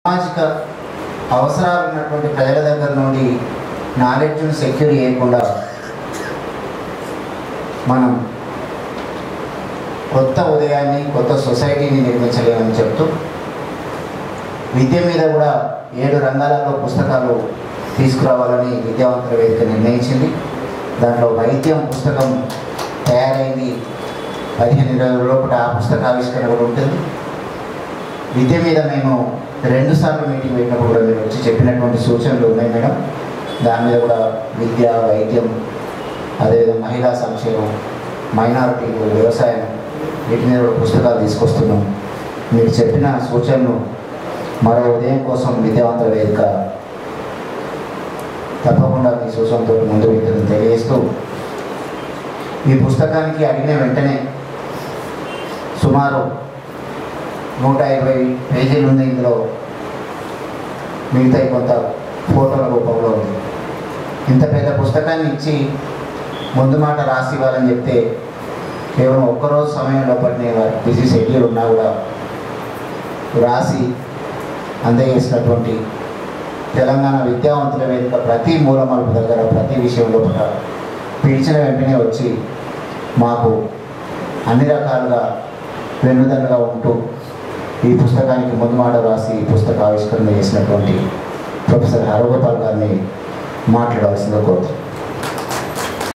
సామాజిక అవసరాలు ఉన్నటువంటి ప్రజల దగ్గర నుండి నాలెడ్జ్ను సెక్యూర్ చేయకుండా మనం కొత్త ఉదయాన్ని కొత్త సొసైటీని నిర్మించలేమని చెప్తూ విద్య మీద కూడా ఏడు రంగాలలో పుస్తకాలు తీసుకురావాలని విద్యావంతుల వేదిక నిర్ణయించింది దాంట్లో వైద్యం పుస్తకం తయారైంది పదిహేను ఇరవై లోపల ఆ పుస్తక ఆవిష్కరణ కూడా ఉంటుంది విద్య మీద మేము రెండు సార్లు మీటింగ్ పెట్టినప్పుడు కూడా మీరు వచ్చి చెప్పినటువంటి సూచనలు ఉన్నాయి మేడం దాని మీద కూడా విద్య వైద్యం అదేవిధంగా మహిళా సంక్షేమం మైనారిటీలు వ్యవసాయం వీటి మీద కూడా పుస్తకాలు తీసుకొస్తున్నాం మీరు చెప్పిన సూచనలు మరో ఉదయం కోసం విద్యావంతుల వేదిక తప్పకుండా మీ సూచనతో ముందు వెళ్తుందని తెలియజేస్తూ ఈ పుస్తకానికి అడిగిన వెంటనే సుమారు నూట ఇరవై పేజీలు ఉంది ఇందులో మిగతా కొంత ఫోటోల రూపంలో ఉంది ఇంత పెద్ద పుస్తకాన్ని ఇచ్చి ముందు మాట రాసి ఇవ్వాలని చెప్తే కేవలం ఒక్కరోజు సమయం లోపలనే వారి బిజీ షెడ్యూల్ ఉన్నా కూడా రాసి అందజేసినటువంటి తెలంగాణ విద్యావంతుల వేదిక ప్రతి మూలమలుపు దగ్గర ప్రతి విషయం లోపల పిలిచిన వెంటనే వచ్చి మాకు అన్ని రకాలుగా వెన్నుదన్నుగా ఉంటూ ఈ పుస్తకానికి ముందు మాట రాసి ఈ పుస్తక ఆవిష్కరణ చేసినటువంటి ప్రొఫెసర్ హరగోపాల్ గారిని మాట్లాడవలసిందిగా కోరుతున్నాను